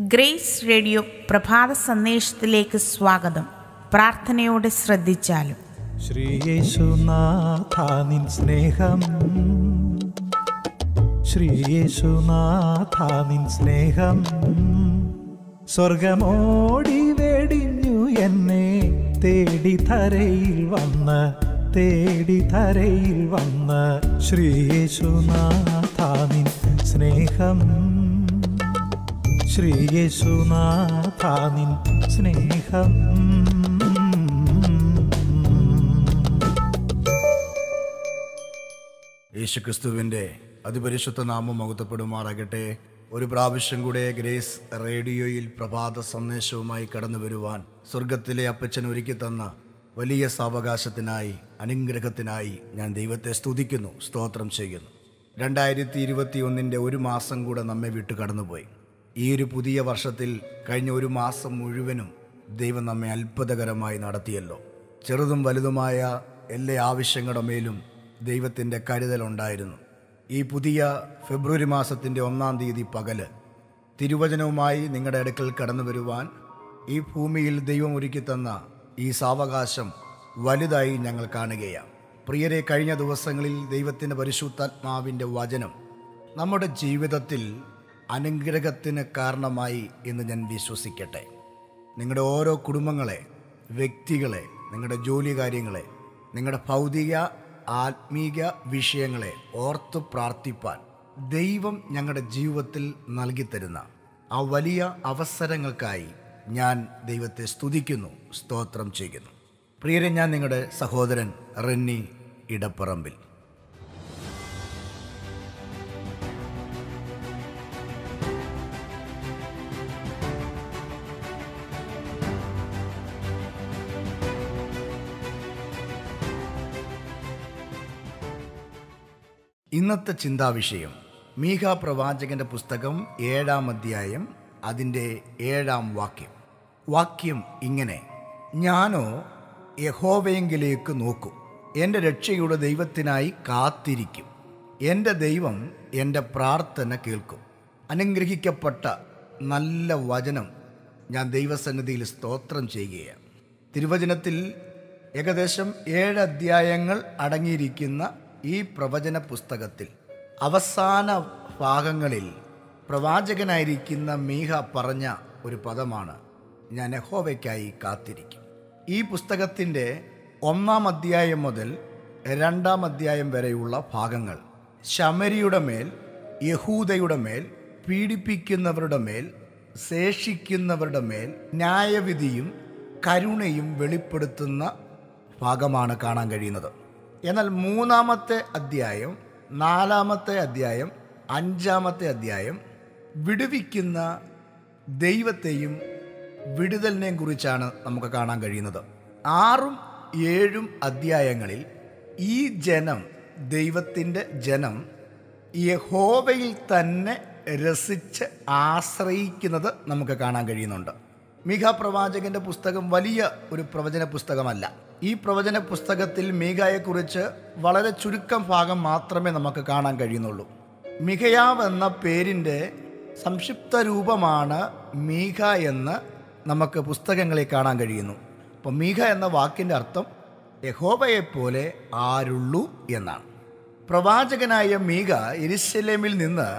grace radio പ്രഭാത സന്ദേശത്തിലേക്ക് സ്വാഗതം പ്രാർത്ഥനയോടെ ശ്രദ്ധിച്ചാലും ശ്രീയേശുനാഥ നിൻ സ്നേഹം ശ്രീയേശുനാഥ നിൻ സ്നേഹം സ്വർഗമോടി വെടിഞ്ഞു എന്നെ തേടി ധരയിൽ വന്ന് തേടി ധരയിൽ വന്ന് ശ്രീയേശുനാഥ നിൻ സ്നേഹം ശ്രീയേശുനാഥ നിൻ സ്നേഹം യേശുക്രിസ്തുവിൻ്റെ അതിപരിശുദ്ധ നാമം മഹത്വപ്പെടുമാറാകട്ടെ ഒരു പ്രാവശ്യം കൂടെ ഗ്രേസ് റേഡിയോയിൽ പ്രഭാത സന്ദേശവുമായി കടന്നു വരുവാൻ സ്വർഗത്തിലെ അപ്പച്ചൻ ഒരുക്കി തന്ന വലിയ സാവകാശത്തിനായി അനുഗ്രഹത്തിനായി ഞാൻ ദൈവത്തെ സ്തുതിക്കുന്നു സ്തോത്രം ചെയ്യുന്നു രണ്ടായിരത്തി ഇരുപത്തി ഒന്നിൻ്റെ ഒരു മാസം കൂടെ നമ്മെ വിട്ടു കടന്നുപോയി ഈ ഒരു പുതിയ വർഷത്തിൽ കഴിഞ്ഞ ഒരു മാസം മുഴുവനും ദൈവം നമ്മെ അത്ഭുതകരമായി നടത്തിയല്ലോ ചെറുതും വലുതുമായ എല്ലാ ആവശ്യങ്ങളുടെ മേലും ദൈവത്തിൻ്റെ കരുതലുണ്ടായിരുന്നു ഈ പുതിയ ഫെബ്രുവരി മാസത്തിൻ്റെ ഒന്നാം തീയതി പകല് തിരുവചനവുമായി നിങ്ങളുടെ അടുക്കൽ കടന്നു വരുവാൻ ഈ ഭൂമിയിൽ ദൈവം ഒരുക്കി തന്ന ഈ സാവകാശം വലുതായി ഞങ്ങൾ കാണുകയാണ് പ്രിയരെ കഴിഞ്ഞ ദിവസങ്ങളിൽ ദൈവത്തിൻ്റെ പരിശുദ്ധാത്മാവിൻ്റെ വചനം നമ്മുടെ ജീവിതത്തിൽ അനുഗ്രഹത്തിന് കാരണമായി എന്ന് ഞാൻ വിശ്വസിക്കട്ടെ നിങ്ങളുടെ ഓരോ കുടുംബങ്ങളെ വ്യക്തികളെ നിങ്ങളുടെ ജോലി കാര്യങ്ങളെ നിങ്ങളുടെ ഭൗതിക ആത്മീക വിഷയങ്ങളെ ഓർത്ത് പ്രാർത്ഥിപ്പാൻ ദൈവം ഞങ്ങളുടെ ജീവിതത്തിൽ നൽകിത്തരുന്ന ആ വലിയ അവസരങ്ങൾക്കായി ഞാൻ ദൈവത്തെ സ്തുതിക്കുന്നു സ്തോത്രം ചെയ്യുന്നു പ്രിയരെ ഞാൻ നിങ്ങളുടെ സഹോദരൻ റെന്നി ഇടപ്പറമ്പിൽ ഇന്നത്തെ ചിന്താവിഷയം മീഖ പ്രവാചകന്റെ പുസ്തകം ഏഴാം അധ്യായം അതിൻ്റെ ഏഴാം വാക്യം വാക്യം ഇങ്ങനെ ഞാനോ യഹോവയെങ്കിലേക്ക് നോക്കും എൻ്റെ രക്ഷയുടെ ദൈവത്തിനായി കാത്തിരിക്കും എൻ്റെ ദൈവം എൻ്റെ പ്രാർത്ഥന കേൾക്കും അനുഗ്രഹിക്കപ്പെട്ട നല്ല വചനം ഞാൻ ദൈവസന്നിധിയിൽ സ്തോത്രം ചെയ്യുകയാണ് തിരുവചനത്തിൽ ഏകദേശം ഏഴ് അധ്യായങ്ങൾ അടങ്ങിയിരിക്കുന്ന ഈ പ്രവചന പുസ്തകത്തിൽ അവസാന ഭാഗങ്ങളിൽ പ്രവാചകനായിരിക്കുന്ന മീഹ പറഞ്ഞ ഒരു പദമാണ് ഞാൻ യഹോവയ്ക്കായി കാത്തിരിക്കും ഈ പുസ്തകത്തിൻ്റെ ഒന്നാം അധ്യായം മുതൽ രണ്ടാം അധ്യായം വരെയുള്ള ഭാഗങ്ങൾ ശമരിയുടെ മേൽ യഹൂദയുടെ മേൽ പീഡിപ്പിക്കുന്നവരുടെ മേൽ ശേഷിക്കുന്നവരുടെ മേൽ ന്യായവിധിയും കരുണയും വെളിപ്പെടുത്തുന്ന ഭാഗമാണ് കാണാൻ കഴിയുന്നത് എന്നാൽ മൂന്നാമത്തെ അധ്യായം നാലാമത്തെ അധ്യായം അഞ്ചാമത്തെ അധ്യായം വിടുവിക്കുന്ന ദൈവത്തെയും വിടുതലിനെയും കുറിച്ചാണ് നമുക്ക് കാണാൻ കഴിയുന്നത് ആറും ഏഴും അധ്യായങ്ങളിൽ ഈ ജനം ദൈവത്തിൻ്റെ ജനം യഹോവയിൽ തന്നെ രസിച്ച് ആശ്രയിക്കുന്നത് നമുക്ക് കാണാൻ കഴിയുന്നുണ്ട് മീഖ പ്രവാചകന്റെ പുസ്തകം വലിയ ഒരു പ്രവചന പുസ്തകമല്ല ഈ പ്രവചന പുസ്തകത്തിൽ മീഖയെക്കുറിച്ച് വളരെ ചുരുക്കം ഭാഗം മാത്രമേ നമുക്ക് കാണാൻ കഴിയുന്നുള്ളൂ മിഖയാവ് എന്ന പേരിൻ്റെ സംക്ഷിപ്ത രൂപമാണ് മീഖ എന്ന് നമുക്ക് പുസ്തകങ്ങളിൽ കാണാൻ കഴിയുന്നു അപ്പോൾ മീഖ എന്ന വാക്കിൻ്റെ അർത്ഥം യഹോബയെപ്പോലെ ആരുള്ളൂ എന്നാണ് പ്രവാചകനായ മീഖ എരിശലേമിൽ നിന്ന്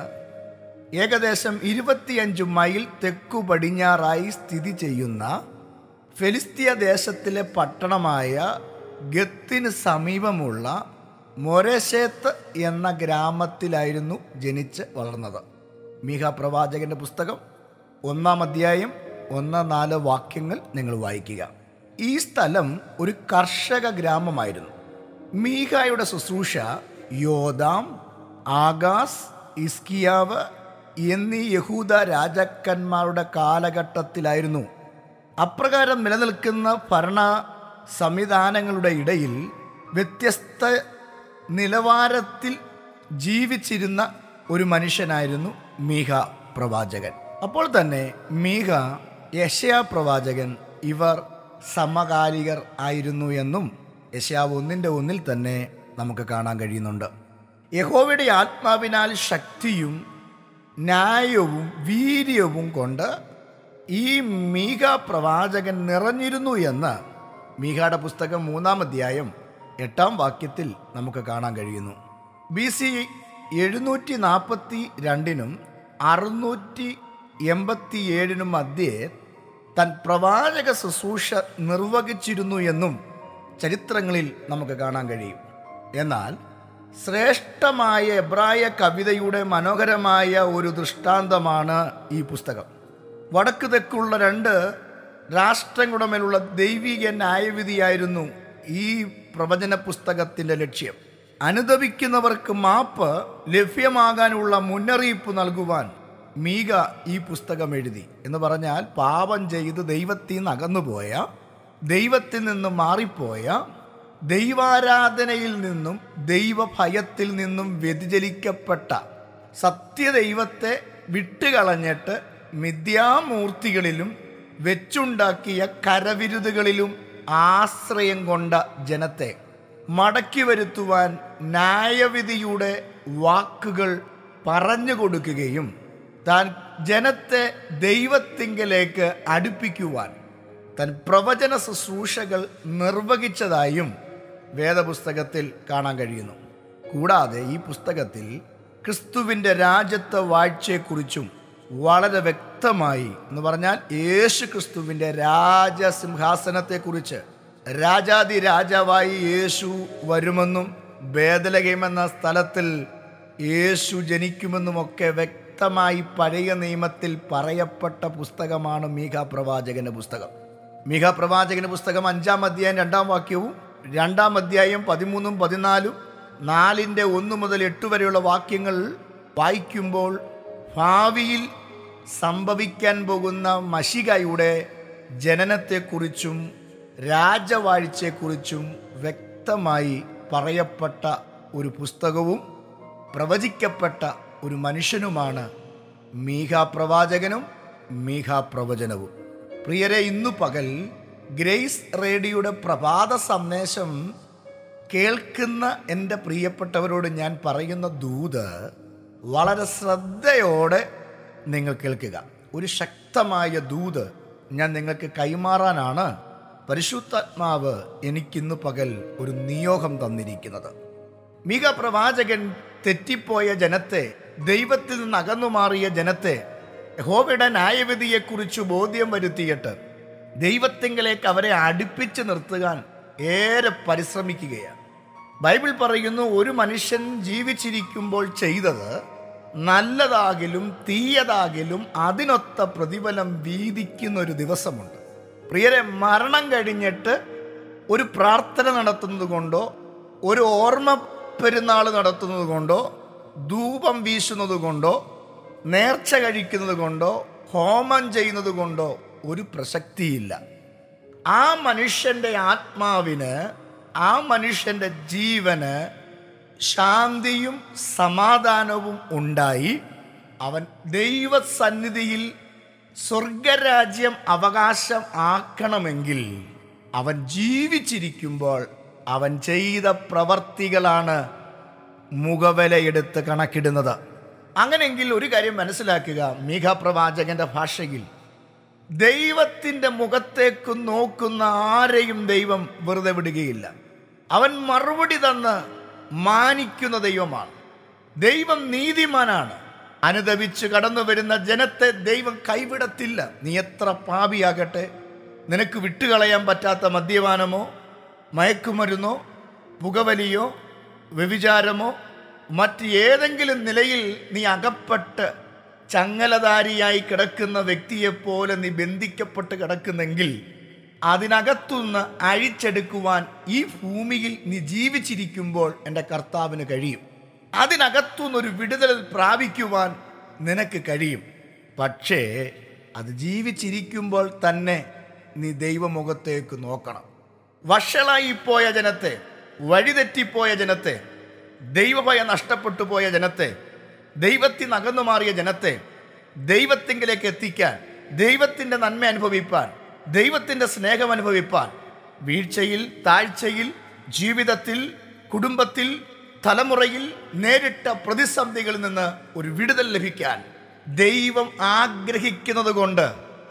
ഏകദേശം ഇരുപത്തിയഞ്ച് മൈൽ തെക്കു പടിഞ്ഞാറായി സ്ഥിതി ചെയ്യുന്ന ഫെലിസ്തീയ ദേശത്തിലെ പട്ടണമായ ഗത്തിന് സമീപമുള്ള മൊരശേത്ത് എന്ന ഗ്രാമത്തിലായിരുന്നു ജനിച്ച് വളർന്നത് മീഹ പ്രവാചകന്റെ പുസ്തകം ഒന്നാം അധ്യായം ഒന്ന് നാല് വാക്യങ്ങൾ നിങ്ങൾ വായിക്കുക ഈ സ്ഥലം ഒരു കർഷക ഗ്രാമമായിരുന്നു മീഖായുടെ ശുശ്രൂഷ യോദാം ആഗാസ് ഇസ്കിയാവ് എന്നീ യഹൂദ രാജാക്കന്മാരുടെ കാലഘട്ടത്തിലായിരുന്നു അപ്രകാരം നിലനിൽക്കുന്ന ഭരണ സംവിധാനങ്ങളുടെ ഇടയിൽ വ്യത്യസ്ത നിലവാരത്തിൽ ജീവിച്ചിരുന്ന ഒരു മനുഷ്യനായിരുന്നു മീഹ പ്രവാചകൻ അപ്പോൾ തന്നെ മീഹ യശയാ പ്രവാചകൻ ഇവർ സമകാലികർ ആയിരുന്നു എന്നും യശയാവ് ഒന്നിൻ്റെ ഒന്നിൽ തന്നെ നമുക്ക് കാണാൻ കഴിയുന്നുണ്ട് യഹോവയുടെ ആത്മാവിനാൽ ശക്തിയും ന്യായവും വീര്യവും കൊണ്ട് ഈ മീക പ്രവാചകൻ നിറഞ്ഞിരുന്നു എന്ന് മീകയുടെ പുസ്തകം മൂന്നാം അധ്യായം എട്ടാം വാക്യത്തിൽ നമുക്ക് കാണാൻ കഴിയുന്നു ബി സി എഴുന്നൂറ്റി നാൽപ്പത്തി രണ്ടിനും അറുന്നൂറ്റി എൺപത്തി ഏഴിനും മധ്യേ തൻ പ്രവാചക ശുശ്രൂഷ നിർവഹിച്ചിരുന്നു എന്നും ചരിത്രങ്ങളിൽ നമുക്ക് കാണാൻ കഴിയും എന്നാൽ ശ്രേഷ്ഠമായ എബ്രായ കവിതയുടെ മനോഹരമായ ഒരു ദൃഷ്ടാന്തമാണ് ഈ പുസ്തകം വടക്ക് തെക്കുള്ള രണ്ട് രാഷ്ട്രങ്ങളുടെ മേലുള്ള ദൈവിക ന്യായവിധിയായിരുന്നു ഈ പ്രവചന പുസ്തകത്തിൻ്റെ ലക്ഷ്യം അനുദപിക്കുന്നവർക്ക് മാപ്പ് ലഭ്യമാകാനുള്ള മുന്നറിയിപ്പ് നൽകുവാൻ മീക ഈ പുസ്തകം എഴുതി എന്ന് പറഞ്ഞാൽ പാപം ചെയ്ത് ദൈവത്തിൽ നിന്ന് അകന്നുപോയ ദൈവത്തിൽ നിന്ന് മാറിപ്പോയ ദൈവാരാധനയിൽ നിന്നും ദൈവഭയത്തിൽ നിന്നും വ്യതിചലിക്കപ്പെട്ട സത്യദൈവത്തെ വിട്ടുകളഞ്ഞിട്ട് മിഥ്യാമൂർത്തികളിലും വെച്ചുണ്ടാക്കിയ കരവിരുതുകളിലും ആശ്രയം കൊണ്ട ജനത്തെ മടക്കി വരുത്തുവാൻ ന്യായവിധിയുടെ വാക്കുകൾ പറഞ്ഞു കൊടുക്കുകയും താൻ ജനത്തെ ദൈവത്തിങ്കലേക്ക് അടുപ്പിക്കുവാൻ തൻ പ്രവചന ശുശ്രൂഷകൾ നിർവഹിച്ചതായും വേദപുസ്തകത്തിൽ കാണാൻ കഴിയുന്നു കൂടാതെ ഈ പുസ്തകത്തിൽ ക്രിസ്തുവിൻ്റെ രാജ്യത്വ വാഴ്ചയെക്കുറിച്ചും വളരെ വ്യക്തമായി എന്ന് പറഞ്ഞാൽ യേശു ക്രിസ്തുവിൻ്റെ രാജസിംഹാസനത്തെക്കുറിച്ച് രാജാതി രാജാവായി യേശു വരുമെന്നും ബേദലഹേം എന്ന സ്ഥലത്തിൽ യേശു ജനിക്കുമെന്നുമൊക്കെ വ്യക്തമായി പഴയ നിയമത്തിൽ പറയപ്പെട്ട പുസ്തകമാണ് മീഘ പ്രവാചകന്റെ പുസ്തകം മീഘ പ്രവാചകന്റെ പുസ്തകം അഞ്ചാം അധ്യായം രണ്ടാം വാക്യവും രണ്ടാം അധ്യായം പതിമൂന്നും പതിനാലും നാലിൻ്റെ ഒന്ന് മുതൽ എട്ട് വരെയുള്ള വാക്യങ്ങൾ വായിക്കുമ്പോൾ ഭാവിയിൽ സംഭവിക്കാൻ പോകുന്ന മഷികയുടെ ജനനത്തെക്കുറിച്ചും രാജവാഴ്ചയെക്കുറിച്ചും വ്യക്തമായി പറയപ്പെട്ട ഒരു പുസ്തകവും പ്രവചിക്കപ്പെട്ട ഒരു മനുഷ്യനുമാണ് മീഘ പ്രവാചകനും മീഘ പ്രവചനവും പ്രിയരെ ഇന്നു പകൽ ഗ്രേസ് റേഡിയോയുടെ പ്രഭാത സന്ദേശം കേൾക്കുന്ന എൻ്റെ പ്രിയപ്പെട്ടവരോട് ഞാൻ പറയുന്ന ദൂത് വളരെ ശ്രദ്ധയോടെ നിങ്ങൾ കേൾക്കുക ഒരു ശക്തമായ ദൂത് ഞാൻ നിങ്ങൾക്ക് കൈമാറാനാണ് പരിശുദ്ധാത്മാവ് എനിക്കിന്ന് പകൽ ഒരു നിയോഗം തന്നിരിക്കുന്നത് മിക പ്രവാചകൻ തെറ്റിപ്പോയ ജനത്തെ ദൈവത്തിൽ നിന്ന് അകന്നു മാറിയ ജനത്തെ യഹോവയുടെ ന്യായവിധിയെക്കുറിച്ച് ബോധ്യം വരുത്തിയിട്ട് ദൈവത്തിങ്കിലേക്ക് അവരെ അടുപ്പിച്ച് നിർത്തുവാൻ ഏറെ പരിശ്രമിക്കുകയാണ് ബൈബിൾ പറയുന്നു ഒരു മനുഷ്യൻ ജീവിച്ചിരിക്കുമ്പോൾ ചെയ്തത് നല്ലതാകിലും തീയതാകിലും അതിനൊത്ത പ്രതിഫലം വീതിക്കുന്ന ഒരു ദിവസമുണ്ട് പ്രിയരെ മരണം കഴിഞ്ഞിട്ട് ഒരു പ്രാർത്ഥന നടത്തുന്നത് കൊണ്ടോ ഒരു ഓർമ്മ പെരുന്നാൾ നടത്തുന്നത് കൊണ്ടോ ധൂപം വീശുന്നത് കൊണ്ടോ നേർച്ച കഴിക്കുന്നത് കൊണ്ടോ ഹോമം ചെയ്യുന്നത് കൊണ്ടോ ഒരു പ്രസക്തിയില്ല ആ മനുഷ്യൻ്റെ ആത്മാവിന് ആ മനുഷ്യൻ്റെ ജീവന് ശാന്തിയും സമാധാനവും ഉണ്ടായി അവൻ ദൈവസന്നിധിയിൽ സ്വർഗരാജ്യം അവകാശം ആക്കണമെങ്കിൽ അവൻ ജീവിച്ചിരിക്കുമ്പോൾ അവൻ ചെയ്ത പ്രവർത്തികളാണ് മുഖവിലയെടുത്ത് കണക്കിടുന്നത് അങ്ങനെയെങ്കിൽ ഒരു കാര്യം മനസ്സിലാക്കുക മീഘ പ്രവാചകന്റെ ഭാഷയിൽ ദൈവത്തിൻ്റെ മുഖത്തേക്ക് നോക്കുന്ന ആരെയും ദൈവം വെറുതെ വിടുകയില്ല അവൻ മറുപടി തന്ന് മാനിക്കുന്ന ദൈവമാണ് ദൈവം നീതിമാനാണ് അനുദപിച്ച് കടന്നു വരുന്ന ജനത്തെ ദൈവം കൈവിടത്തില്ല നീ എത്ര പാപിയാകട്ടെ നിനക്ക് വിട്ടുകളയാൻ പറ്റാത്ത മദ്യപാനമോ മയക്കുമരുന്നോ പുകവലിയോ വ്യഭിചാരമോ മറ്റ് ഏതെങ്കിലും നിലയിൽ നീ അകപ്പെട്ട് ചങ്ങലധാരിയായി കിടക്കുന്ന വ്യക്തിയെപ്പോലെ നീ ബന്ധിക്കപ്പെട്ട് കിടക്കുന്നെങ്കിൽ അതിനകത്തുനിന്ന് അഴിച്ചെടുക്കുവാൻ ഈ ഭൂമിയിൽ നീ ജീവിച്ചിരിക്കുമ്പോൾ എൻ്റെ കർത്താവിന് കഴിയും അതിനകത്തുനിന്നൊരു വിടുതൽ പ്രാപിക്കുവാൻ നിനക്ക് കഴിയും പക്ഷേ അത് ജീവിച്ചിരിക്കുമ്പോൾ തന്നെ നീ ദൈവമുഖത്തേക്ക് നോക്കണം വഷളായിപ്പോയ ജനത്തെ വഴിതെറ്റിപ്പോയ ജനത്തെ ദൈവഭയം നഷ്ടപ്പെട്ടു പോയ ജനത്തെ ദൈവത്തിൽ അകന്നു മാറിയ ജനത്തെ ദൈവത്തിങ്കിലേക്ക് എത്തിക്കാൻ ദൈവത്തിൻ്റെ നന്മ അനുഭവിപ്പാൻ ദൈവത്തിൻ്റെ സ്നേഹം അനുഭവിപ്പാൻ വീഴ്ചയിൽ താഴ്ചയിൽ ജീവിതത്തിൽ കുടുംബത്തിൽ തലമുറയിൽ നേരിട്ട പ്രതിസന്ധികളിൽ നിന്ന് ഒരു വിടുതൽ ലഭിക്കാൻ ദൈവം ആഗ്രഹിക്കുന്നത് കൊണ്ട്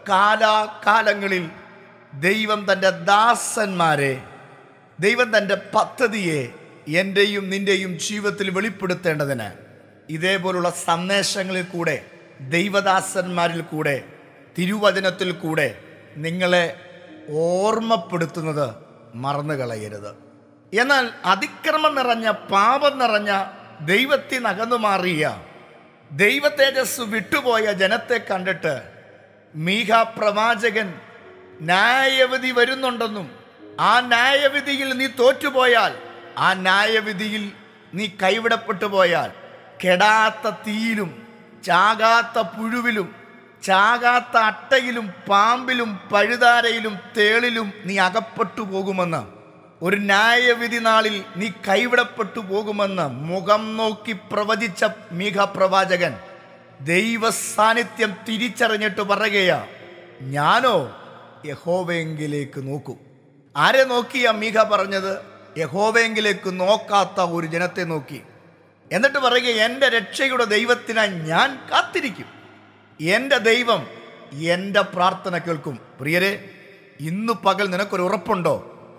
കാലാകാലങ്ങളിൽ ദൈവം തൻ്റെ ദാസന്മാരെ ദൈവം തൻ്റെ പദ്ധതിയെ എൻ്റെയും നിൻ്റെയും ജീവിതത്തിൽ വെളിപ്പെടുത്തേണ്ടതിന് ഇതേപോലുള്ള സന്ദേശങ്ങളിൽ കൂടെ ദൈവദാസന്മാരിൽ കൂടെ തിരുവചനത്തിൽ കൂടെ നിങ്ങളെ ഓർമ്മപ്പെടുത്തുന്നത് മറന്നു കളയരുത് എന്നാൽ അതിക്രമം നിറഞ്ഞ പാപം നിറഞ്ഞ ദൈവത്തിൽ അകന്നു മാറിയ ദൈവ തേജസ് വിട്ടുപോയ ജനത്തെ കണ്ടിട്ട് മീഹ പ്രവാചകൻ ന്യായവിധി വരുന്നുണ്ടെന്നും ആ ന്യായവിധിയിൽ നീ തോറ്റുപോയാൽ ആ ന്യായവിധിയിൽ നീ കൈവിടപ്പെട്ടു പോയാൽ കെടാത്ത തീയിലും ചാകാത്ത പുഴുവിലും ചാകാത്ത അട്ടയിലും പാമ്പിലും പഴുതാരയിലും തേളിലും നീ അകപ്പെട്ടു പോകുമെന്ന് ഒരു ന്യായവിധി നാളിൽ നീ കൈവിടപ്പെട്ടു പോകുമെന്ന് മുഖം നോക്കി പ്രവചിച്ച മീഘ പ്രവാചകൻ ദൈവ സാന്നിധ്യം തിരിച്ചറിഞ്ഞിട്ട് പറയുകയാ ഞാനോ യഹോവയെങ്കിലേക്ക് നോക്കൂ ആരെ നോക്കിയാ മീഘ പറഞ്ഞത് യഹോവയെങ്കിലേക്ക് നോക്കാത്ത ഒരു ജനത്തെ നോക്കി എന്നിട്ട് പറയുക എൻ്റെ രക്ഷയുടെ ദൈവത്തിനായി ഞാൻ കാത്തിരിക്കും എൻ്റെ ദൈവം എൻ്റെ പ്രാർത്ഥന കേൾക്കും പ്രിയരെ ഇന്നു പകൽ നിനക്കൊരു ഉറപ്പുണ്ടോ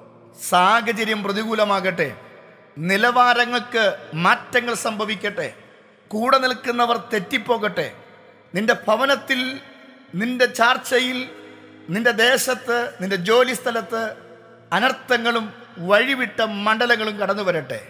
സാഹചര്യം പ്രതികൂലമാകട്ടെ നിലവാരങ്ങൾക്ക് മാറ്റങ്ങൾ സംഭവിക്കട്ടെ കൂടെ നിൽക്കുന്നവർ തെറ്റിപ്പോകട്ടെ നിന്റെ ഭവനത്തിൽ നിന്റെ ചാർച്ചയിൽ നിന്റെ ദേശത്ത് നിന്റെ ജോലി സ്ഥലത്ത് അനർത്ഥങ്ങളും വഴിവിട്ട മണ്ഡലങ്ങളും കടന്നു വരട്ടെ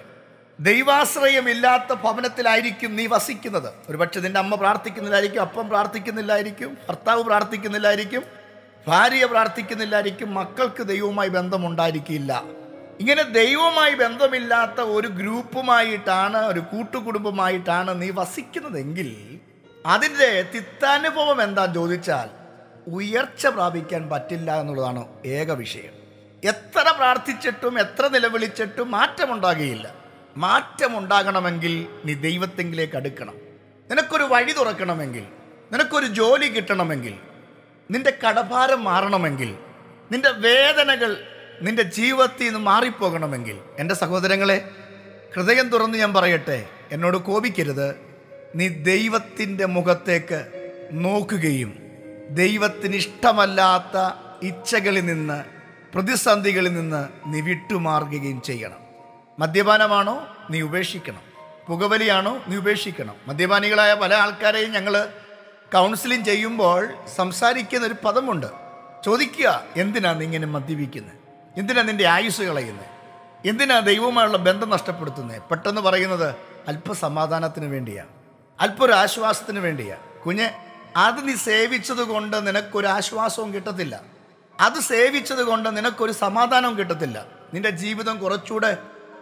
ദൈവാശ്രയമില്ലാത്ത ഭവനത്തിലായിരിക്കും നീ വസിക്കുന്നത് ഒരുപക്ഷെ നിന്റെ അമ്മ പ്രാർത്ഥിക്കുന്നില്ലായിരിക്കും അപ്പം പ്രാർത്ഥിക്കുന്നില്ലായിരിക്കും ഭർത്താവ് പ്രാർത്ഥിക്കുന്നില്ലായിരിക്കും ഭാര്യ പ്രാർത്ഥിക്കുന്നില്ലായിരിക്കും മക്കൾക്ക് ദൈവവുമായി ബന്ധമുണ്ടായിരിക്കില്ല ഇങ്ങനെ ദൈവവുമായി ബന്ധമില്ലാത്ത ഒരു ഗ്രൂപ്പുമായിട്ടാണ് ഒരു കൂട്ടുകുടുംബമായിട്ടാണ് നീ വസിക്കുന്നതെങ്കിൽ അതിൻ്റെ തിത്താനുഭവം എന്താ ചോദിച്ചാൽ ഉയർച്ച പ്രാപിക്കാൻ പറ്റില്ല എന്നുള്ളതാണ് ഏക വിഷയം എത്ര പ്രാർത്ഥിച്ചിട്ടും എത്ര നിലവിളിച്ചിട്ടും മാറ്റമുണ്ടാകുകയില്ല മാറ്റമുണ്ടാകണമെങ്കിൽ നീ ദൈവത്തെങ്കിലേക്ക് അടുക്കണം നിനക്കൊരു വഴി തുറക്കണമെങ്കിൽ നിനക്കൊരു ജോലി കിട്ടണമെങ്കിൽ നിന്റെ കടഭാരം മാറണമെങ്കിൽ നിന്റെ വേദനകൾ നിന്റെ ജീവിതത്തിൽ നിന്ന് മാറിപ്പോകണമെങ്കിൽ എൻ്റെ സഹോദരങ്ങളെ ഹൃദയം തുറന്ന് ഞാൻ പറയട്ടെ എന്നോട് കോപിക്കരുത് നീ ദൈവത്തിൻ്റെ മുഖത്തേക്ക് നോക്കുകയും ദൈവത്തിന് ഇഷ്ടമല്ലാത്ത ഇച്ഛകളിൽ നിന്ന് പ്രതിസന്ധികളിൽ നിന്ന് നീ വിട്ടുമാറുകയും ചെയ്യണം മദ്യപാനമാണോ നീ ഉപേക്ഷിക്കണം പുകവലിയാണോ നീ ഉപേക്ഷിക്കണം മദ്യപാനികളായ പല ആൾക്കാരെയും ഞങ്ങൾ കൗൺസിലിംഗ് ചെയ്യുമ്പോൾ സംസാരിക്കുന്ന ഒരു പദമുണ്ട് ചോദിക്കുക എന്തിനാ നീ ഇങ്ങനെ മദ്യപിക്കുന്നത് എന്തിനാ നിന്റെ ആയുസ് കളയുന്നത് എന്തിനാ ദൈവവുമായുള്ള ബന്ധം നഷ്ടപ്പെടുത്തുന്നത് പെട്ടെന്ന് പറയുന്നത് അല്പസമാധാനത്തിന് വേണ്ടിയാണ് അല്പ ഒരു ആശ്വാസത്തിന് വേണ്ടിയാണ് കുഞ്ഞെ അത് നീ സേവിച്ചത് കൊണ്ട് നിനക്കൊരു ആശ്വാസവും കിട്ടത്തില്ല അത് സേവിച്ചത് കൊണ്ട് നിനക്കൊരു സമാധാനവും കിട്ടത്തില്ല നിന്റെ ജീവിതം കുറച്ചുകൂടെ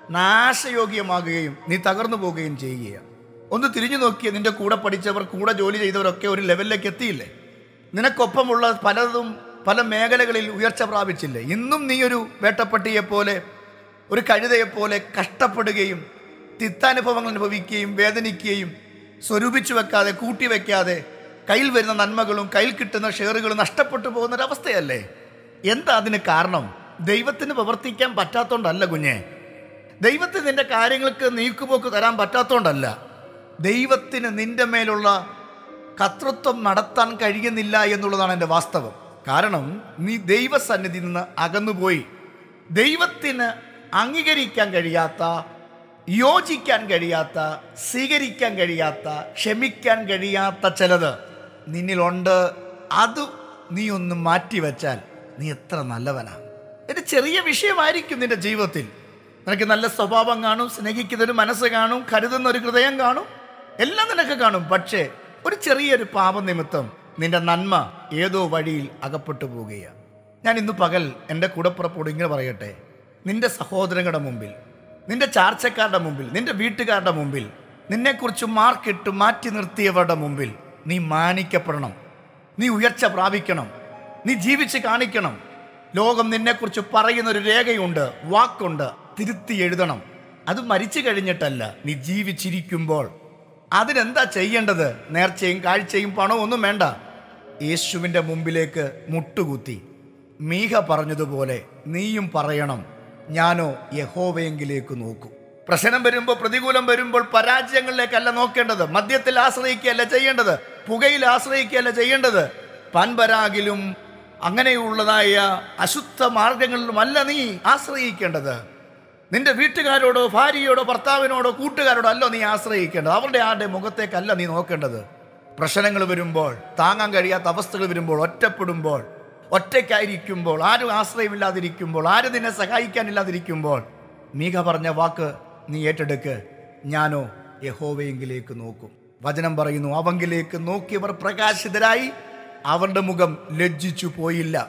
നാശയോഗ്യമാകുകയും നീ തകർന്നു പോവുകയും ചെയ്യുകയാണ് ഒന്ന് തിരിഞ്ഞു നോക്കിയ നിന്റെ കൂടെ പഠിച്ചവർ കൂടെ ജോലി ചെയ്തവരൊക്കെ ഒരു ലെവലിലേക്ക് എത്തിയില്ലേ നിനക്കൊപ്പമുള്ള പലതും പല മേഖലകളിൽ ഉയർച്ച പ്രാപിച്ചില്ലേ ഇന്നും നീ ഒരു വേട്ടപ്പട്ടിയെ പോലെ ഒരു കഴുതയെപ്പോലെ കഷ്ടപ്പെടുകയും തിത്താനുഭവങ്ങൾ അനുഭവിക്കുകയും വേദനിക്കുകയും സ്വരൂപിച്ചു വെക്കാതെ കൂട്ടി വെക്കാതെ കയ്യിൽ വരുന്ന നന്മകളും കയ്യിൽ കിട്ടുന്ന ഷെയറുകളും നഷ്ടപ്പെട്ടു പോകുന്ന ഒരവസ്ഥയല്ലേ എന്താ അതിന് കാരണം ദൈവത്തിന് പ്രവർത്തിക്കാൻ പറ്റാത്തോണ്ടല്ല കുഞ്ഞെ ദൈവത്തിന് നിന്റെ കാര്യങ്ങൾക്ക് നീക്കുപോക്ക് തരാൻ പറ്റാത്തോണ്ടല്ല ദൈവത്തിന് നിന്റെ മേലുള്ള കർത്തൃത്വം നടത്താൻ കഴിയുന്നില്ല എന്നുള്ളതാണ് എൻ്റെ വാസ്തവം കാരണം നീ ദൈവസന്നിധി നിന്ന് അകന്നുപോയി ദൈവത്തിന് അംഗീകരിക്കാൻ കഴിയാത്ത യോജിക്കാൻ കഴിയാത്ത സ്വീകരിക്കാൻ കഴിയാത്ത ക്ഷമിക്കാൻ കഴിയാത്ത ചിലത് നിന്നിലുണ്ട് അത് നീ ഒന്ന് മാറ്റിവെച്ചാൽ നീ എത്ര നല്ലവനാണ് ഒരു ചെറിയ വിഷയമായിരിക്കും നിന്റെ ജീവിതത്തിൽ നിനക്ക് നല്ല സ്വഭാവം കാണും സ്നേഹിക്കുന്ന ഒരു മനസ്സ് കാണും കരുതുന്ന ഒരു ഹൃദയം കാണും എല്ലാം നിനക്ക് കാണും പക്ഷേ ഒരു ചെറിയൊരു പാപം നിമിത്തം നിന്റെ നന്മ ഏതോ വഴിയിൽ അകപ്പെട്ടു പോവുകയാണ് ഞാൻ ഇന്ന് പകൽ എൻ്റെ കൂടപ്പുറപ്പോട് ഇങ്ങനെ പറയട്ടെ നിന്റെ സഹോദരങ്ങളുടെ മുമ്പിൽ നിന്റെ ചാർച്ചക്കാരുടെ മുമ്പിൽ നിന്റെ വീട്ടുകാരുടെ മുമ്പിൽ നിന്നെക്കുറിച്ച് മാർക്കിട്ട് മാറ്റി നിർത്തിയവരുടെ മുമ്പിൽ നീ മാനിക്കപ്പെടണം നീ ഉയർച്ച പ്രാപിക്കണം നീ ജീവിച്ച് കാണിക്കണം ലോകം നിന്നെക്കുറിച്ച് പറയുന്ന ഒരു രേഖയുണ്ട് വാക്കുണ്ട് തിരുത്തി എഴുതണം അത് മരിച്ചു കഴിഞ്ഞിട്ടല്ല നീ ജീവിച്ചിരിക്കുമ്പോൾ അതിനെന്താ ചെയ്യേണ്ടത് നേർച്ചയും കാഴ്ചയും പണവും ഒന്നും വേണ്ട യേശുവിൻ്റെ മുമ്പിലേക്ക് മുട്ടുകുത്തി മീഹ പറഞ്ഞതുപോലെ നീയും പറയണം ഞാനോ യഹോവയെങ്കിലേക്ക് നോക്കൂ പ്രശ്നം വരുമ്പോൾ പ്രതികൂലം വരുമ്പോൾ പരാജയങ്ങളിലേക്കല്ല നോക്കേണ്ടത് മദ്യത്തിൽ ആശ്രയിക്കുകയല്ല ചെയ്യേണ്ടത് പുകയിൽ ആശ്രയിക്കുകയല്ല ചെയ്യേണ്ടത് പാൻപരാഗിലും അങ്ങനെയുള്ളതായ അശുദ്ധ മാർഗങ്ങളിലുമല്ല നീ ആശ്രയിക്കേണ്ടത് നിന്റെ വീട്ടുകാരോടോ ഭാര്യയോടോ ഭർത്താവിനോടോ കൂട്ടുകാരോടോ അല്ല നീ ആശ്രയിക്കേണ്ടത് അവരുടെ ആരുടെ മുഖത്തേക്കല്ല നീ നോക്കേണ്ടത് പ്രശ്നങ്ങൾ വരുമ്പോൾ താങ്ങാൻ കഴിയാത്ത അവസ്ഥകൾ വരുമ്പോൾ ഒറ്റപ്പെടുമ്പോൾ ഒറ്റയ്ക്കായിരിക്കുമ്പോൾ ആരും ആശ്രയമില്ലാതിരിക്കുമ്പോൾ ആരും നിന്നെ സഹായിക്കാനില്ലാതിരിക്കുമ്പോൾ മീക പറഞ്ഞ വാക്ക് നീ ഏറ്റെടുക്ക് ഞാനോ യഹോവയെങ്കിലേക്ക് നോക്കും വചനം പറയുന്നു അവങ്കിലേക്ക് നോക്കിയവർ പ്രകാശിതരായി അവരുടെ മുഖം ലജ്ജിച്ചു പോയില്ല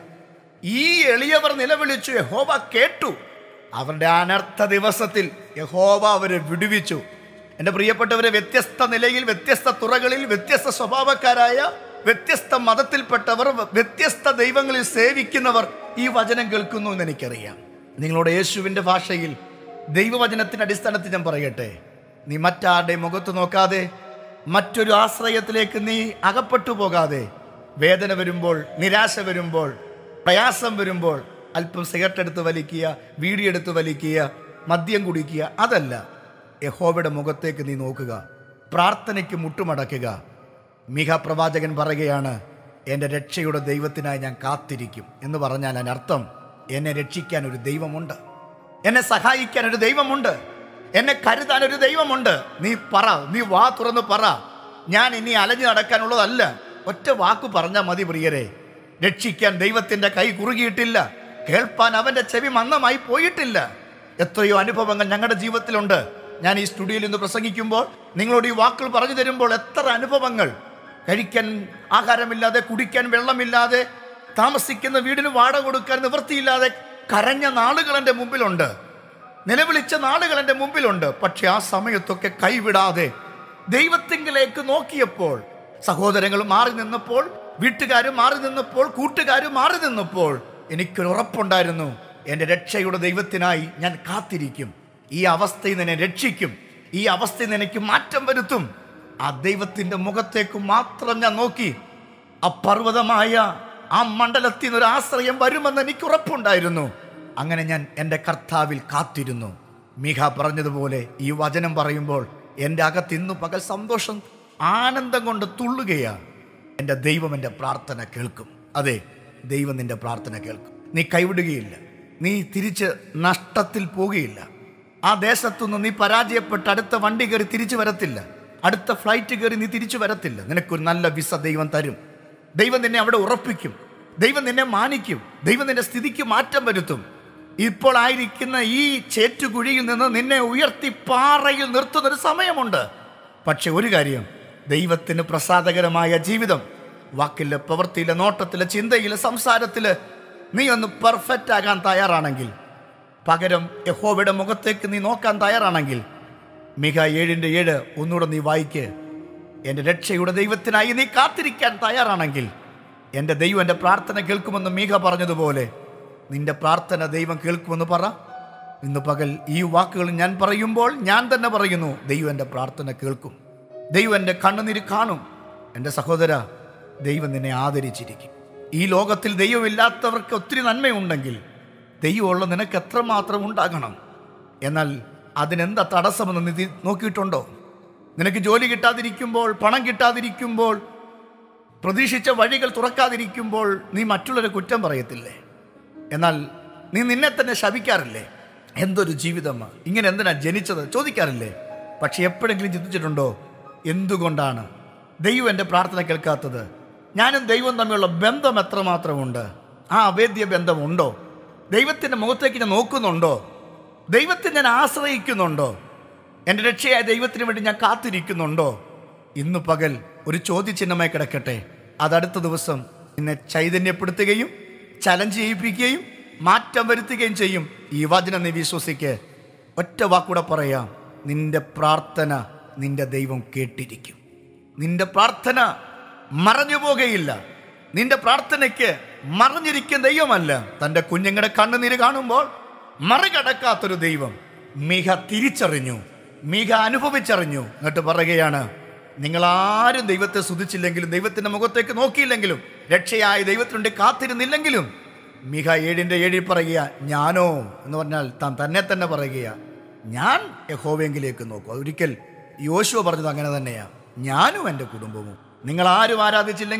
ഈ എളിയവർ നിലവിളിച്ചു യഹോവ കേട്ടു അവരുടെ അനർത്ഥ ദിവസത്തിൽ യഹോവ അവരെ വിടുവിച്ചു എൻ്റെ പ്രിയപ്പെട്ടവരെ വ്യത്യസ്ത നിലയിൽ വ്യത്യസ്ത തുറകളിൽ വ്യത്യസ്ത സ്വഭാവക്കാരായ വ്യത്യസ്ത മതത്തിൽപ്പെട്ടവർ വ്യത്യസ്ത ദൈവങ്ങളിൽ സേവിക്കുന്നവർ ഈ വചനം കേൾക്കുന്നു എന്ന് എനിക്കറിയാം നിങ്ങളോട് യേശുവിൻ്റെ ഭാഷയിൽ ദൈവവചനത്തിൻ്റെ അടിസ്ഥാനത്തിൽ ഞാൻ പറയട്ടെ നീ മറ്റാരുടെ മുഖത്ത് നോക്കാതെ മറ്റൊരു ആശ്രയത്തിലേക്ക് നീ അകപ്പെട്ടു പോകാതെ വേദന വരുമ്പോൾ നിരാശ വരുമ്പോൾ പ്രയാസം വരുമ്പോൾ അല്പം സിഗരറ്റ് എടുത്ത് വലിക്കുക വീടി എടുത്ത് വലിക്കുക മദ്യം കുടിക്കുക അതല്ല യഹോവയുടെ മുഖത്തേക്ക് നീ നോക്കുക പ്രാർത്ഥനയ്ക്ക് മുട്ടുമടക്കുക മിക പ്രവാചകൻ പറയുകയാണ് എൻ്റെ രക്ഷയുടെ ദൈവത്തിനായി ഞാൻ കാത്തിരിക്കും എന്ന് പറഞ്ഞാൽ അതിനർത്ഥം എന്നെ രക്ഷിക്കാൻ ഒരു ദൈവമുണ്ട് എന്നെ സഹായിക്കാൻ ഒരു ദൈവമുണ്ട് എന്നെ കരുതാൻ ഒരു ദൈവമുണ്ട് നീ പറ നീ വാ തുറന്ന് പറ ഞാൻ ഇനി അലഞ്ഞു നടക്കാനുള്ളതല്ല ഒറ്റ വാക്ക് പറഞ്ഞാൽ മതി പ്രിയരെ രക്ഷിക്കാൻ ദൈവത്തിന്റെ കൈ കുറുകിയിട്ടില്ല കേൾപ്പാൻ അവന്റെ ചെവി മന്ദമായി പോയിട്ടില്ല എത്രയോ അനുഭവങ്ങൾ ഞങ്ങളുടെ ജീവിതത്തിലുണ്ട് ഞാൻ ഈ സ്റ്റുഡിയോയിൽ നിന്ന് പ്രസംഗിക്കുമ്പോൾ നിങ്ങളോട് ഈ വാക്കുകൾ പറഞ്ഞു തരുമ്പോൾ എത്ര അനുഭവങ്ങൾ കഴിക്കാൻ ആഹാരമില്ലാതെ കുടിക്കാൻ വെള്ളമില്ലാതെ താമസിക്കുന്ന വീടിന് വാടക കൊടുക്കാൻ നിവൃത്തിയില്ലാതെ കരഞ്ഞ നാളുകൾ എൻ്റെ മുമ്പിലുണ്ട് നിലവിളിച്ച നാളുകൾ എൻ്റെ മുമ്പിലുണ്ട് പക്ഷെ ആ സമയത്തൊക്കെ കൈവിടാതെ ദൈവത്തിങ്കിലേക്ക് നോക്കിയപ്പോൾ സഹോദരങ്ങൾ മാറി നിന്നപ്പോൾ വീട്ടുകാർ മാറി നിന്നപ്പോൾ കൂട്ടുകാർ മാറി നിന്നപ്പോൾ എനിക്കൊരു ഉറപ്പുണ്ടായിരുന്നു എൻ്റെ രക്ഷയുടെ ദൈവത്തിനായി ഞാൻ കാത്തിരിക്കും ഈ അവസ്ഥയിൽ നിന്ന് എന്നെ രക്ഷിക്കും ഈ അവസ്ഥയിൽ നിന്ന് എനിക്ക് മാറ്റം വരുത്തും ആ ദൈവത്തിൻ്റെ മുഖത്തേക്ക് മാത്രം ഞാൻ നോക്കി അപർവ്വതമായ ആ മണ്ഡലത്തിൽ നിന്ന് ഒരു ആശ്രയം വരുമെന്ന് എനിക്ക് ഉറപ്പുണ്ടായിരുന്നു അങ്ങനെ ഞാൻ എൻ്റെ കർത്താവിൽ കാത്തിരുന്നു മിഖ പറഞ്ഞതുപോലെ ഈ വചനം പറയുമ്പോൾ എൻ്റെ അകത്ത് ഇന്നു പകൽ സന്തോഷം ആനന്ദം കൊണ്ട് തുള്ളുകയാണ് എൻ്റെ ദൈവം എൻ്റെ പ്രാർത്ഥന കേൾക്കും അതെ ദൈവം നിന്റെ പ്രാർത്ഥന കേൾക്കും നീ കൈവിടുകയില്ല നീ തിരിച്ച് നഷ്ടത്തിൽ പോകുകയില്ല ആ ദേശത്തുനിന്ന് നീ പരാജയപ്പെട്ട് അടുത്ത വണ്ടി കയറി തിരിച്ചു വരത്തില്ല അടുത്ത ഫ്ലൈറ്റ് കയറി നീ തിരിച്ചു വരത്തില്ല നിനക്കൊരു നല്ല വിസ ദൈവം തരും ദൈവം നിന്നെ അവിടെ ഉറപ്പിക്കും ദൈവം നിന്നെ മാനിക്കും ദൈവം നിന്റെ സ്ഥിതിക്ക് മാറ്റം വരുത്തും ഇപ്പോൾ ആയിരിക്കുന്ന ഈ ചേറ്റുകുഴിയിൽ നിന്ന് നിന്നെ ഉയർത്തി പാറയിൽ നിർത്തുന്നൊരു സമയമുണ്ട് പക്ഷെ ഒരു കാര്യം ദൈവത്തിന് പ്രസാദകരമായ ജീവിതം വാക്കിലെ പ്രവൃത്തിയിലെ നോട്ടത്തിലെ ചിന്തയിലെ സംസാരത്തില് നീ ഒന്ന് പെർഫെക്റ്റ് ആകാൻ തയ്യാറാണെങ്കിൽ പകരം യഹോവയുടെ മുഖത്തേക്ക് നീ നോക്കാൻ തയ്യാറാണെങ്കിൽ മിക ഏഴിൻ്റെ ഏഴ് ഒന്നുകൂടെ നീ വായിക്ക് എൻ്റെ രക്ഷയുടെ ദൈവത്തിനായി നീ കാത്തിരിക്കാൻ തയ്യാറാണെങ്കിൽ എൻ്റെ ദൈവം എൻ്റെ പ്രാർത്ഥന കേൾക്കുമെന്ന് മീക പറഞ്ഞതുപോലെ നിന്റെ പ്രാർത്ഥന ദൈവം കേൾക്കുമെന്ന് പറ ഇന്ന് പകൽ ഈ വാക്കുകൾ ഞാൻ പറയുമ്പോൾ ഞാൻ തന്നെ പറയുന്നു ദൈവം എൻ്റെ പ്രാർത്ഥന കേൾക്കും ദൈവം എൻ്റെ കണ്ണുനീര് കാണും എൻ്റെ സഹോദര ദൈവം നിന്നെ ആദരിച്ചിരിക്കും ഈ ലോകത്തിൽ ദൈവമില്ലാത്തവർക്ക് ഒത്തിരി നന്മയുണ്ടെങ്കിൽ ദൈവമുള്ള നിനക്ക് എത്രമാത്രം ഉണ്ടാകണം എന്നാൽ അതിനെന്താ തടസ്സമെന്ന് നീ തി- നോക്കിയിട്ടുണ്ടോ നിനക്ക് ജോലി കിട്ടാതിരിക്കുമ്പോൾ പണം കിട്ടാതിരിക്കുമ്പോൾ പ്രതീക്ഷിച്ച വഴികൾ തുറക്കാതിരിക്കുമ്പോൾ നീ മറ്റുള്ളവരെ കുറ്റം പറയത്തില്ലേ എന്നാൽ നീ നിന്നെ തന്നെ ശപിക്കാറില്ലേ എന്തൊരു ജീവിതമാണ് ഇങ്ങനെ എന്തിനാ ജനിച്ചത് ചോദിക്കാറില്ലേ പക്ഷെ എപ്പോഴെങ്കിലും ചിന്തിച്ചിട്ടുണ്ടോ എന്തുകൊണ്ടാണ് ദൈവം എൻ്റെ പ്രാർത്ഥന കേൾക്കാത്തത് ഞാനും ദൈവവും തമ്മിലുള്ള ബന്ധം എത്രമാത്രമുണ്ട് ആ അവേദ്യ ബന്ധമുണ്ടോ ദൈവത്തിൻ്റെ മുഖത്തേക്ക് ഞാൻ നോക്കുന്നുണ്ടോ ദൈവത്തെ ഞാൻ ആശ്രയിക്കുന്നുണ്ടോ എൻ്റെ രക്ഷയായ ദൈവത്തിന് വേണ്ടി ഞാൻ കാത്തിരിക്കുന്നുണ്ടോ ഇന്ന് പകൽ ഒരു ചോദ്യചിഹ്നമായി കിടക്കട്ടെ അതടുത്ത ദിവസം നിന്നെ ചൈതന്യപ്പെടുത്തുകയും ചലഞ്ച് ചെയ്യിപ്പിക്കുകയും മാറ്റം വരുത്തുകയും ചെയ്യും ഈ വചനം നീ വിശ്വസിക്ക് ഒറ്റ വാക്കൂടെ പറയാം നിന്റെ പ്രാർത്ഥന നിന്റെ ദൈവം കേട്ടിരിക്കും നിന്റെ പ്രാർത്ഥന മറഞ്ഞു പോകുകയില്ല നിന്റെ പ്രാർത്ഥനയ്ക്ക് മറഞ്ഞിരിക്കുന്ന ദൈവമല്ല തൻ്റെ കുഞ്ഞുങ്ങളുടെ കണ്ണുനീര് കാണുമ്പോൾ മറികടക്കാത്തൊരു ദൈവം മിക തിരിച്ചറിഞ്ഞു മിക അനുഭവിച്ചറിഞ്ഞു എന്നിട്ട് പറയുകയാണ് നിങ്ങൾ ആരും ദൈവത്തെ സ്തുതിച്ചില്ലെങ്കിലും ദൈവത്തിന്റെ മുഖത്തേക്ക് നോക്കിയില്ലെങ്കിലും രക്ഷയായ ദൈവത്തിനുണ്ട് കാത്തിരുന്നില്ലെങ്കിലും മിക ഏഴിന്റെ ഏഴിൽ പറയുക ഞാനോ എന്ന് പറഞ്ഞാൽ താൻ തന്നെ തന്നെ പറയുക ഞാൻ യഹോവെങ്കിലേക്ക് നോക്കും ഒരിക്കൽ യോശുവ പറഞ്ഞത് അങ്ങനെ തന്നെയാ ഞാനും എൻ്റെ കുടുംബവും നിങ്ങൾ ആരും ആരാധിച്ചില്ലെങ്കിലും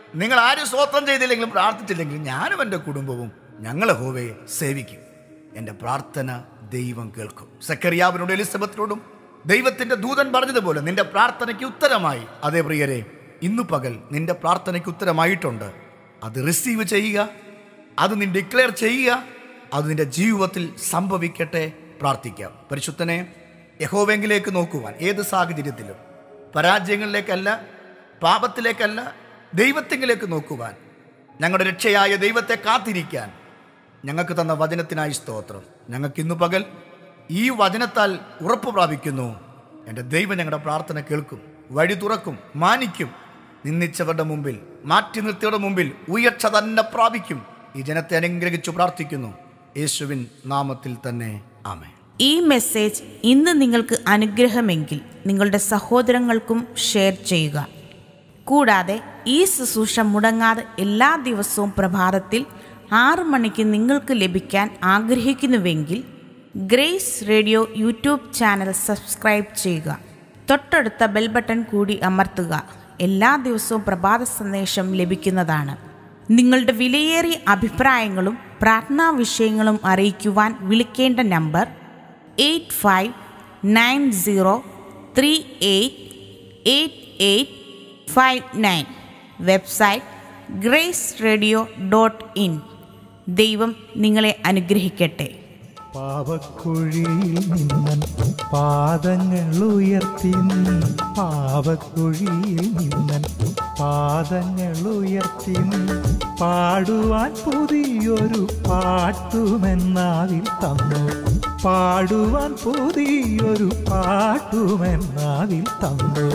നിങ്ങൾ ആരും സ്വോത്രം ചെയ്തില്ലെങ്കിലും പ്രാർത്ഥിച്ചില്ലെങ്കിലും ഞാനും എൻ്റെ കുടുംബവും ഞങ്ങൾ ഹോവയെ സേവിക്കും എൻ്റെ പ്രാർത്ഥന ദൈവം കേൾക്കും സക്കറിയാവിനോടും എലിസബത്തിനോടും ദൈവത്തിന്റെ ദൂതൻ പറഞ്ഞതുപോലെ നിന്റെ പ്രാർത്ഥനയ്ക്ക് ഉത്തരമായി അതേ പ്രിയരെ ഇന്നു പകൽ നിന്റെ പ്രാർത്ഥനയ്ക്ക് ഉത്തരമായിട്ടുണ്ട് അത് റിസീവ് ചെയ്യുക അത് നീ ഡിക്ലെയർ ചെയ്യുക അത് നിന്റെ ജീവിതത്തിൽ സംഭവിക്കട്ടെ പ്രാർത്ഥിക്കാം പരിശുദ്ധനെ യഹോവെങ്കിലേക്ക് നോക്കുവാൻ ഏത് സാഹചര്യത്തിലും പരാജയങ്ങളിലേക്കല്ല പാപത്തിലേക്കല്ല ദൈവത്തെങ്കിലേക്ക് നോക്കുവാൻ ഞങ്ങളുടെ രക്ഷയായ ദൈവത്തെ കാത്തിരിക്കാൻ ഞങ്ങൾക്ക് തന്ന വചനത്തിനായി സ്തോത്രം ഞങ്ങൾക്ക് ഇന്നു പകൽ ഈ വചനത്താൽ ഉറപ്പ് പ്രാപിക്കുന്നു എൻ്റെ ദൈവം ഞങ്ങളുടെ പ്രാർത്ഥന കേൾക്കും വഴി തുറക്കും മാനിക്കും നിന്ദിച്ചവരുടെ മുമ്പിൽ മാറ്റി നിർത്തിയവരുടെ മുമ്പിൽ ഉയർച്ച തന്നെ പ്രാപിക്കും ഈ ജനത്തെ അനുഗ്രഹിച്ചു പ്രാർത്ഥിക്കുന്നു യേശുവിൻ നാമത്തിൽ തന്നെ ആമേ ഈ മെസ്സേജ് ഇന്ന് നിങ്ങൾക്ക് അനുഗ്രഹമെങ്കിൽ നിങ്ങളുടെ സഹോദരങ്ങൾക്കും ഷെയർ ചെയ്യുക കൂടാതെ ഈ ശുശ്രൂഷ മുടങ്ങാതെ എല്ലാ ദിവസവും പ്രഭാതത്തിൽ ആറ് മണിക്ക് നിങ്ങൾക്ക് ലഭിക്കാൻ ആഗ്രഹിക്കുന്നുവെങ്കിൽ Grace radio YouTube channel subscribe ചെയ്യുക തൊട്ടടുത്ത ബെൽ ബട്ടൺ കൂടി അമർത്തുക എല്ലാ ദിവസവും പ്രഭാത സന്ദേശം ലഭിക്കുന്നതാണ് നിങ്ങളുടെ വിലയേറിയ അഭിപ്രായങ്ങളും പ്രാർത്ഥനാ വിഷയങ്ങളും അറിയിക്കുവാൻ വിളിക്കേണ്ട number eight five nine zero three eight eight eight five nine website Grace radio dot in ദൈവം നിങ്ങളെ അനുഗ്രഹിക്കട്ടെ പാവക്കുഴിയിൽ നിന്നൻ പാദങ്ങൾ ഉയർത്തി നീ പാവക്കുഴിയിൽ നിന്നൻ പാദങ്ങൾ ഉയർത്തി നീ പാടുവാൻ പുതിയൊരു പാട്ടുമെന്നാവിൽ തന്നു പാടുവാൻ പുതിയൊരു പാട്ടുമെന്നാവിൽ തന്നു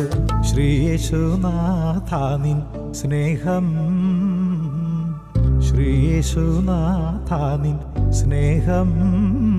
ശ്രീയേശുനാഥാനിൻ സ്നേഹം ശ്രീയേശുനാഥാനിൻ സ്നേഹം